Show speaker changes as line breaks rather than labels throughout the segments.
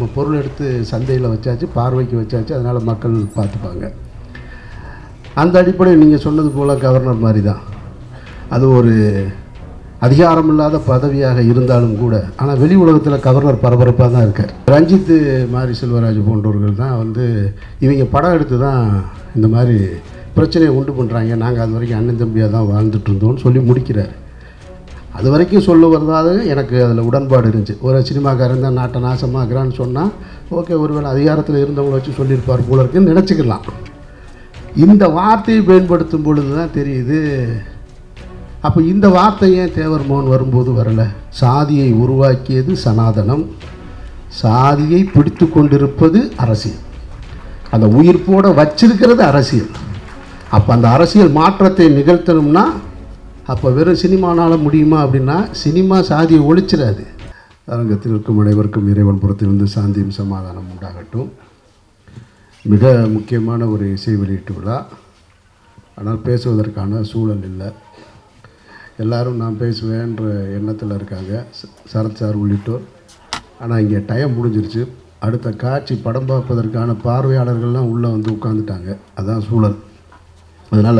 பொருள் எடுத்து சந்தையில் வச்சாச்சு பார்வைக்கு வச்சாச்சு அதனால் மக்கள் பார்த்துப்பாங்க அந்த அடிப்படையில் நீங்கள் சொன்னது போல் கவர்னர் மாதிரி தான் அது ஒரு அதிகாரம் இல்லாத பதவியாக இருந்தாலும் கூட ஆனால் வெளி உலகத்தில் கவர்னர் பரபரப்பாக தான் இருக்கார் ரஞ்சித் மாரி செல்வராஜ் போன்றவர்கள் தான் வந்து இவங்க படம் எடுத்து தான் இந்த மாதிரி பிரச்சனையை உண்டு பண்ணுறாங்க நாங்கள் அது வரைக்கும் அண்ணன் தம்பியாக தான் வாழ்ந்துட்டு இருந்தோம்னு சொல்லி முடிக்கிறார் அது வரைக்கும் சொல்ல வருதாவது எனக்கு அதில் உடன்பாடு இருந்துச்சு ஒரு சினிமாக்காரன் தான் நாட்டை நாசமாக்குறான்னு சொன்னால் ஓகே ஒருவேளை அதிகாரத்தில் இருந்தவங்களை வச்சு சொல்லியிருப்பார் போல இருக்குன்னு நினச்சிக்கலாம் இந்த வார்த்தையை பயன்படுத்தும் பொழுது தான் தெரியுது அப்போ இந்த வார்த்தை ஏன் தேவர் மோகன் வரும்போது வரலை சாதியை உருவாக்கியது சனாதனம் சாதியை பிடித்து கொண்டிருப்பது அரசியல் அந்த உயிர்ப்போட வச்சிருக்கிறது அரசியல் அப்போ அந்த அரசியல் மாற்றத்தை நிகழ்த்தணும்னா அப்போ வெறும் சினிமானால் முடியுமா அப்படின்னா சினிமா சாதியை ஒழிச்சிடாது அரங்கத்தில் இருக்கும் அனைவருக்கும் இறைவன் புறத்திலிருந்து சாந்தியும் சமாதானம் உண்டாகட்டும் மிக முக்கியமான ஒரு இசை வெளியீட்டு விழா ஆனால் பேசுவதற்கான சூழல் இல்லை எல்லாரும் நான் பேசுவேன்ற எண்ணத்தில் இருக்காங்க ச- சரத் சார் உள்ளிட்டோர் ஆனால் இங்கே டைம் முடிஞ்சிருச்சு அடுத்த காட்சி படம் பார்ப்பதற்கான பார்வையாளர்கள்லாம் உள்ளே வந்து உட்காந்துட்டாங்க அதான் சூழல் அதனால்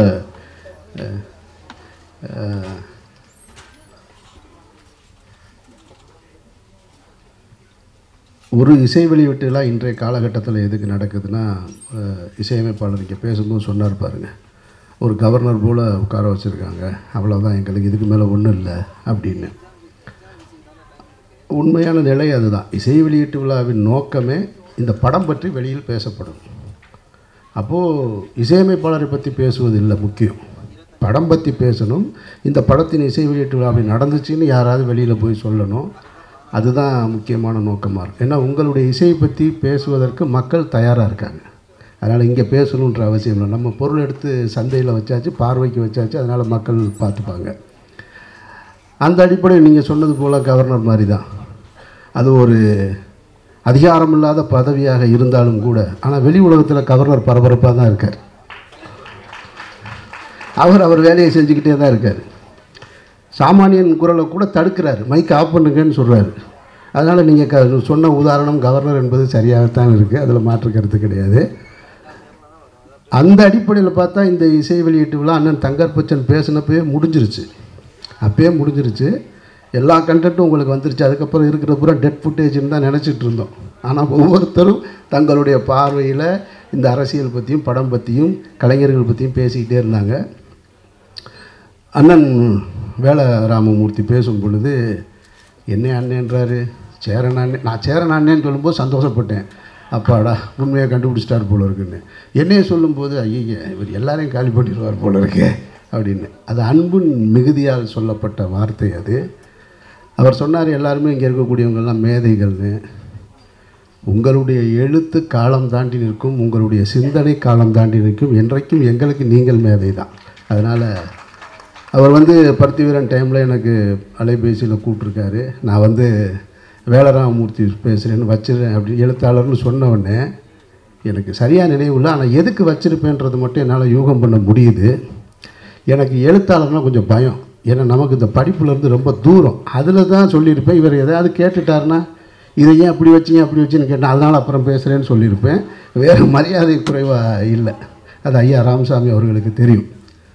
ஒரு இசை வெளியீட்டுலாம் இன்றைய காலகட்டத்தில் எதுக்கு நடக்குதுன்னா அஹ், இசையமைப்பாளர் இங்கே பேசும்போது சொன்னார் பாருங்க ஒரு கவர்னர் போல் உட்கார வச்சுருக்காங்க அவ்வளோதான் எங்களுக்கு இதுக்கு மேலே ஒன்றும் இல்லை அப்படின்னு உண்மையான நிலை அதுதான் இசை வெளியீட்டு விழாவின் நோக்கமே இந்த படம் பற்றி வெளியில் பேசப்படும் அப்போது இசையமைப்பாளரை பற்றி பேசுவது இல்லை முக்கியம் படம் பற்றி பேசணும் இந்த படத்தின் இசை வெளியீட்டு விழா அப்படி நடந்துச்சுன்னு யாராவது வெளியில் போய் சொல்லணும் அதுதான் முக்கியமான நோக்கமாக இருக்கும் ஏன்னா உங்களுடைய இசையை பற்றி பேசுவதற்கு மக்கள் தயாராக இருக்காங்க அதனால் இங்கே பேசணுன்ற அவசியம் இல்லை நம்ம பொருள் எடுத்து சந்தையில் வச்சாச்சு பார்வைக்கு வச்சாச்சு அதனால் மக்கள் பார்த்துப்பாங்க அந்த அடிப்படையில் நீங்கள் சொன்னது போல் கவர்னர் மாதிரி தான் அது ஒரு அதிகாரம் இல்லாத பதவியாக இருந்தாலும் கூட ஆனால் வெளி உலகத்தில் கவர்னர் பரபரப்பாக தான் இருக்கார் அவர் அவர் வேலையை செஞ்சுக்கிட்டே தான் இருக்கார் சாமானியன் குரலை கூட தடுக்கிறார் மைக் ஆஃப் பண்ணுங்கன்னு சொல்கிறாரு அதனால் நீங்கள் க சொன்ன உதாரணம் கவர்னர் என்பது சரியாகத்தான் இருக்குது அதில் மாற்று கருத்து கிடையாது அந்த அடிப்படையில் பார்த்தா இந்த இசை வெளியீட்டு விழா அண்ணன் தங்கர் பச்சன் பேசினப்பவே முடிஞ்சிருச்சு அப்பயே முடிஞ்சிருச்சு எல்லா கண்டென்ட்டும் உங்களுக்கு வந்துருச்சு அதுக்கப்புறம் இருக்கிற பூரா டெட் ஃபுட்டேஜ்னு தான் நினச்சிட்டு இருந்தோம் ஆனால் ஒவ்வொருத்தரும் தங்களுடைய பார்வையில் இந்த அரசியல் பற்றியும் படம் பற்றியும் கலைஞர்கள் பற்றியும் பேசிக்கிட்டே இருந்தாங்க அண்ணன் வேல ராமமூர்த்தி பேசும் பொழுது என்ன அண்ணன்றாரு சேரன் அண்ணன் நான் சேரன் அண்ணேன்னு சொல்லும்போது சந்தோஷப்பட்டேன் அப்பாடா உண்மையை கண்டுபிடிச்சிட்டார் போல இருக்குன்னு என்னைய சொல்லும்போது ஐய இவர் எல்லாரையும் காலி பண்ணிடுவார் போல இருக்கே அப்படின்னு அது அன்பின் மிகுதியால் சொல்லப்பட்ட வார்த்தை அது அவர் சொன்னார் எல்லாருமே இங்கே இருக்கக்கூடியவங்கெல்லாம் மேதைகள்னு உங்களுடைய எழுத்து காலம் தாண்டி நிற்கும் உங்களுடைய சிந்தனை காலம் தாண்டி நிற்கும் என்றைக்கும் எங்களுக்கு நீங்கள் மேதை தான் அதனால் அவர் வந்து பருத்தி வீரன் டைமில் எனக்கு அலைபேசியில் கூப்பிட்ருக்காரு நான் வந்து வேலராமமூர்த்தி பேசுகிறேன்னு வச்சிருக்கேன் அப்படி எழுத்தாளர்னு சொன்ன உடனே எனக்கு சரியாக நினைவு இல்லை ஆனால் எதுக்கு வச்சிருப்பேன்றது மட்டும் என்னால் யூகம் பண்ண முடியுது எனக்கு எழுத்தாளர்னா கொஞ்சம் பயம் ஏன்னா நமக்கு இந்த படிப்புலேருந்து ரொம்ப தூரம் அதில் தான் சொல்லியிருப்பேன் இவர் எதையாவது கேட்டுட்டாருன்னா இதை ஏன் அப்படி வச்சீங்க அப்படி வச்சுன்னு கேட்டேன் அதனால் அப்புறம் பேசுகிறேன்னு சொல்லியிருப்பேன் வேறு மரியாதை குறைவாக இல்லை அது ஐயா ராமசாமி அவர்களுக்கு தெரியும்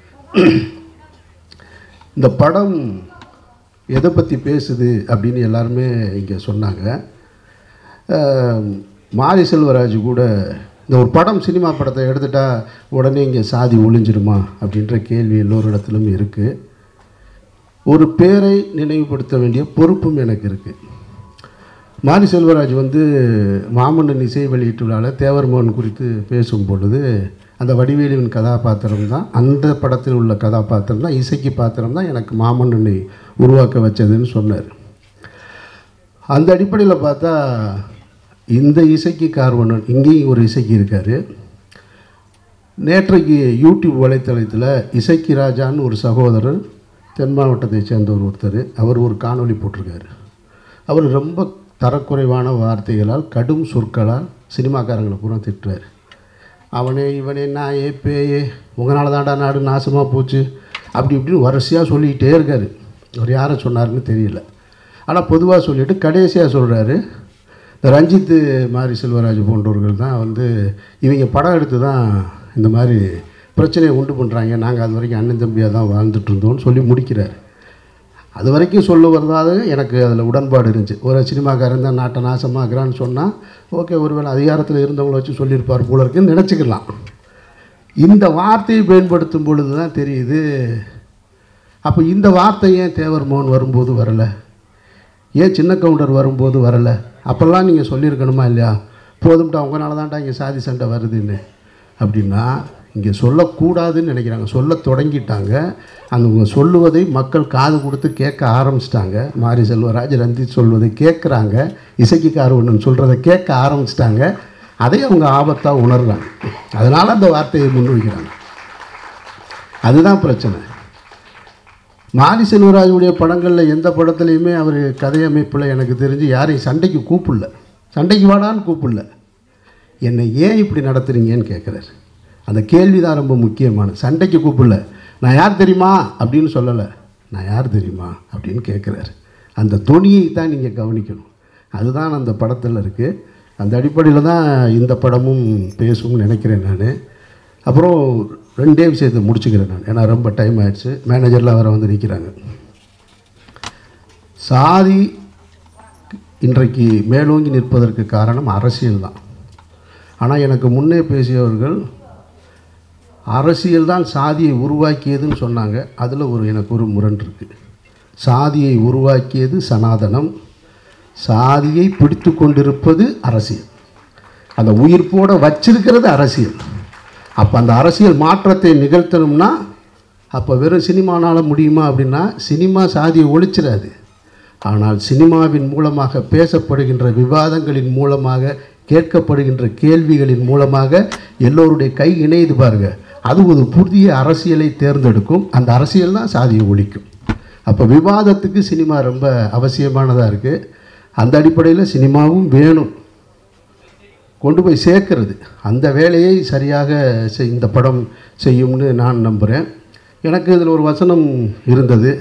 இந்த படம் எதை பற்றி பேசுது அப்படின்னு எல்லாருமே இங்கே சொன்னாங்க அஹ், மாரி செல்வராஜ் கூட இந்த ஒரு படம் சினிமா படத்தை எடுத்துட்டா உடனே இங்கே சாதி ஒளிஞ்சிருமா அப்படின்ற கேள்வி எல்லோரிடத்திலும் இருக்குது ஒரு பேரை நினைவுபடுத்த வேண்டிய பொறுப்பும் எனக்கு இருக்குது மாரி செல்வராஜ் வந்து மாமன்னன் இசை வெளியீட்டு விழாவில் தேவர்மோகன் குறித்து பேசும் பொழுது அந்த வடிவேலுவின் கதாபாத்திரம் தான் அந்த படத்தில் உள்ள கதாபாத்திரம் தான் இசைக்கு பாத்திரம் தான் எனக்கு மாமன்னனை உருவாக்க வச்சதுன்னு சொன்னார் அந்த அடிப்படையில் பார்த்தா இந்த இசைக்கு கார்வணன் இங்கேயும் ஒரு இசைக்கு இருக்கார் நேற்றைக்கு யூடியூப் வலைத்தளத்தில் இசைக்கு ராஜான்னு ஒரு சகோதரர் தென் மாவட்டத்தைச் சேர்ந்தவர் ஒருத்தர் அவர் ஒரு காணொளி போட்டிருக்காரு அவர் ரொம்ப தரக்குறைவான வார்த்தைகளால் கடும் சொற்களால் சினிமாக்காரங்களை பூரா திட்டுறாரு அவனே இவனே நாயே பேயே உங்களால் தாண்டா நாடு நாசமாக போச்சு அப்படி இப்படின்னு வரிசையாக சொல்லிக்கிட்டே இருக்காரு அவர் யாரை சொன்னாருன்னு தெரியல ஆனால் பொதுவாக சொல்லிட்டு கடைசியாக சொல்கிறாரு இந்த ரஞ்சித்து மாரி செல்வராஜ் போன்றவர்கள் தான் வந்து இவங்க படம் எடுத்து தான் இந்த மாதிரி பிரச்சனையை உண்டு பண்ணுறாங்க நாங்கள் அது வரைக்கும் அண்ணன் தம்பியாக தான் வாழ்ந்துட்டு இருந்தோம்னு சொல்லி முடிக்கிறார் அது வரைக்கும் சொல்ல வரதாக எனக்கு அதில் உடன்பாடு இருந்துச்சு ஒரு சினிமாக்காரன் தான் நாட்டை நாசமாக்குறான்னு சொன்னால் ஓகே ஒருவேளை அதிகாரத்தில் இருந்தவங்கள வச்சு சொல்லியிருப்பார் போல இருக்குன்னு நினச்சிக்கலாம் இந்த வார்த்தையை பயன்படுத்தும் பொழுது தான் தெரியுது அப்போ இந்த வார்த்தை ஏன் தேவர் மோகன் வரும்போது வரலை ஏன் சின்ன கவுண்டர் வரும்போது வரலை அப்போல்லாம் நீங்கள் சொல்லியிருக்கணுமா இல்லையா போதும்ட்டா உங்களால தான்டா இங்கே சாதி சண்டை வருதுன்னு அப்படின்னா இங்கே சொல்லக்கூடாதுன்னு நினைக்கிறாங்க சொல்ல தொடங்கிட்டாங்க அந்த அவங்க சொல்லுவதை மக்கள் காது கொடுத்து கேட்க ஆரம்பிச்சிட்டாங்க மாரி செல்வராஜ் ரஞ்சித் சொல்வதை கேட்குறாங்க இசைக்கு கார்வண்ணன் சொல்கிறத கேட்க ஆரம்பிச்சிட்டாங்க அதை அவங்க ஆபத்தாக உணர்றாங்க அதனால் அந்த வார்த்தையை முன்வைக்கிறாங்க அதுதான் பிரச்சனை மாரி செல்வராஜுடைய படங்களில் எந்த படத்துலையுமே அவர் கதையமைப்பில் எனக்கு தெரிஞ்சு யாரையும் சண்டைக்கு கூப்பிடல சண்டைக்கு வாடான்னு கூப்பிடல என்னை ஏன் இப்படி நடத்துறீங்கன்னு கேட்குறாரு அந்த கேள்வி தான் ரொம்ப முக்கியமானது சண்டைக்கு கூப்பிடல நான் யார் தெரியுமா அப்படின்னு சொல்லலை நான் யார் தெரியுமா அப்படின்னு கேட்குறாரு அந்த துணியை தான் நீங்கள் கவனிக்கணும் அதுதான் அந்த படத்தில் இருக்குது அந்த அடிப்படையில் தான் இந்த படமும் பேசும்னு நினைக்கிறேன் நான் அப்புறம் ரெண்டே விஷயத்தை முடிச்சுக்கிறேன் நான் ஏன்னா ரொம்ப டைம் ஆயிடுச்சு மேனேஜர்லாம் வேறு வந்து நிற்கிறாங்க சாதி இன்றைக்கு மேலோங்கி நிற்பதற்கு காரணம் அரசியல் தான் ஆனால் எனக்கு முன்னே பேசியவர்கள் அரசியல் தான் சாதியை உருவாக்கியதுன்னு சொன்னாங்க அதில் ஒரு எனக்கு ஒரு முரண் இருக்குது சாதியை உருவாக்கியது சனாதனம் சாதியை பிடித்து கொண்டிருப்பது அரசியல் அந்த உயிர்ப்போட வச்சிருக்கிறது அரசியல் அப்போ அந்த அரசியல் மாற்றத்தை நிகழ்த்தணும்னா அப்போ வெறும் சினிமானால் முடியுமா அப்படின்னா சினிமா சாதியை ஒழிச்சிடாது ஆனால் சினிமாவின் மூலமாக பேசப்படுகின்ற விவாதங்களின் மூலமாக கேட்கப்படுகின்ற கேள்விகளின் மூலமாக எல்லோருடைய கை இணையுது பாருங்க அது ஒரு புதிய அரசியலை தேர்ந்தெடுக்கும் அந்த அரசியல் தான் சாதியை ஒழிக்கும் அப்போ விவாதத்துக்கு சினிமா ரொம்ப அவசியமானதாக இருக்குது அந்த அடிப்படையில் சினிமாவும் வேணும் கொண்டு போய் சேர்க்கறது அந்த வேலையை சரியாக செய்- இந்த படம் செய்யும்னு நான் நம்புகிறேன் எனக்கு இதில் ஒரு வசனம் இருந்தது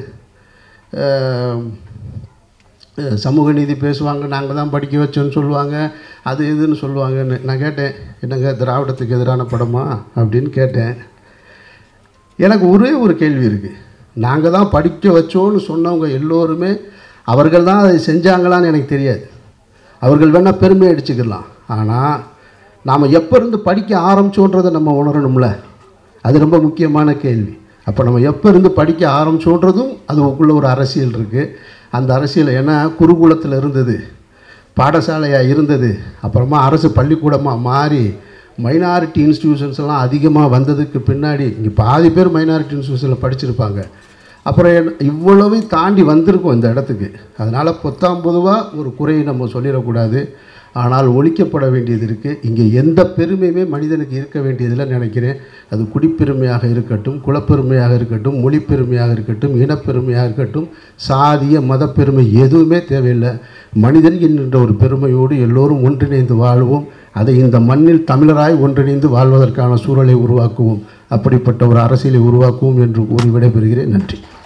அஹ், அஹ், சமூக நீதி பேசுவாங்க நாங்கள் தான் படிக்க வச்சோன்னு சொல்லுவாங்க அது இதுன்னு சொல்லுவாங்கன்னு நான் கேட்டேன் என்னங்க திராவிடத்துக்கு எதிரான படமா அப்படின்னு கேட்டேன் எனக்கு ஒரே ஒரு கேள்வி இருக்குது நாங்கள் தான் படிக்க வச்சோன்னு சொன்னவங்க எல்லோருமே அவர்கள் தான் அதை செஞ்சாங்களான்னு எனக்கு தெரியாது அவர்கள் வேணால் பெருமை அடிச்சுக்கலாம் ஆனால் நாம் எப்போ இருந்து படிக்க ஆரம்பிச்சோன்றதை நம்ம உணரணும்ல அது ரொம்ப முக்கியமான கேள்வி அப்போ நம்ம எப்போ இருந்து படிக்க ஆரம்பிச்சோன்றதும் அதுக்குள்ளே ஒரு அரசியல் இருக்குது அந்த அரசியல் ஏன்னா குருகுலத்தில் இருந்தது பாடசாலையாக இருந்தது அப்புறமா அரசு பள்ளிக்கூடமாக மாறி மைனாரிட்டி இன்ஸ்டிடியூஷன்ஸ் எல்லாம் அதிகமாக வந்ததுக்கு பின்னாடி இங்கே பாதி பேர் மைனாரிட்டி இன்ஸ்டிடியூஷனில் படிச்சிருப்பாங்க அப்புறம் என்ன- இவ்வளவையும் தாண்டி வந்திருக்கோம் இந்த இடத்துக்கு அதனால் பொத்தாம் பொதுவாக ஒரு குறையை நம்ம சொல்லிடக்கூடாது ஆனால் ஒழிக்கப்பட வேண்டியது இருக்குது இங்கே எந்த பெருமையுமே மனிதனுக்கு இருக்க வேண்டியதில்லை நினைக்கிறேன் அது குடிப்பெருமையாக இருக்கட்டும் குலப்பெருமையாக இருக்கட்டும் மொழிப்பெருமையாக இருக்கட்டும் இனப்பெருமையாக இருக்கட்டும் சாதிய மதப்பெருமை எதுவுமே தேவையில்லை மனிதன் என்கின்ற ஒரு பெருமையோடு எல்லோரும் ஒன்றிணைந்து வாழ்வோம் அதை இந்த மண்ணில் தமிழராய் ஒன்றிணைந்து வாழ்வதற்கான சூழலை உருவாக்குவோம் அப்படிப்பட்ட ஒரு அரசியலை உருவாக்குவோம் என்று கூறி விடைபெறுகிறேன் நன்றி